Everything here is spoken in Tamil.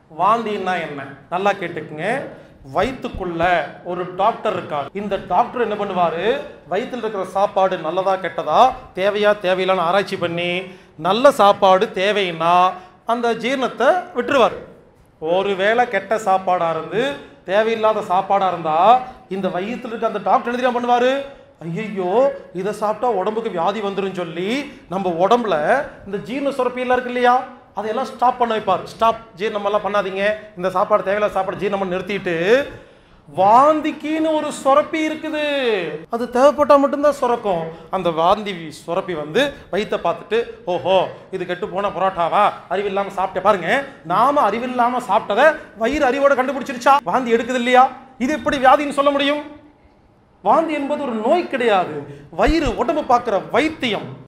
வாந்தின்னா என்ன நல்லா கேட்டுக்குங்க வயிற்றுக்குள்ள ஒரு டாக்டர் இருக்கார் இந்த டாக்டர் என்ன பண்ணுவாரு வயித்துல இருக்கிற சாப்பாடு நல்லதா கெட்டதா தேவையா தேவையில்லான்னு ஆராய்ச்சி பண்ணி நல்ல சாப்பாடு தேவைன்னா அந்த ஜீரணத்தை விட்டுருவார் ஒருவேளை கெட்ட சாப்பாடா இருந்து தேவையில்லாத சாப்பாடா இருந்தா இந்த வயித்துல இருக்க அந்த டாக்டர் என்ன தெரியுமா பண்ணுவாரு ஐயையோ இதை சாப்பிட்டா உடம்புக்கு வியாதி வந்துரும் சொல்லி நம்ம உடம்புல இந்த ஜீரண சுரப்பி எல்லாம் இருக்கு இல்லையா அதையெல்லாம் ஸ்டாப் பண்ண வைப்பார் ஸ்டாப் ஜீரணம் எல்லாம் பண்ணாதீங்க இந்த சாப்பாடு தேவையில்லாத சாப்பாடு ஜீரணம் பண்ணி நிறுத்திட்டு வாந்திக்குன்னு ஒரு சுரப்பி இருக்குது அது தேவைப்பட்டா மட்டும்தான் சுரக்கும் அந்த வாந்தி சுரப்பி வந்து வயித்தை பார்த்துட்டு ஓஹோ இது கெட்டு போன பரோட்டாவா அறிவில்லாம சாப்பிட்ட பாருங்க நாம அறிவில்லாம சாப்பிட்டதை வயிறு அறிவோட கண்டுபிடிச்சிருச்சா வாந்தி எடுக்குது இல்லையா இது எப்படி வியாதின்னு சொல்ல முடியும் வாந்தி என்பது ஒரு நோய் கிடையாது வயிறு உடம்பு பார்க்கிற வைத்தியம்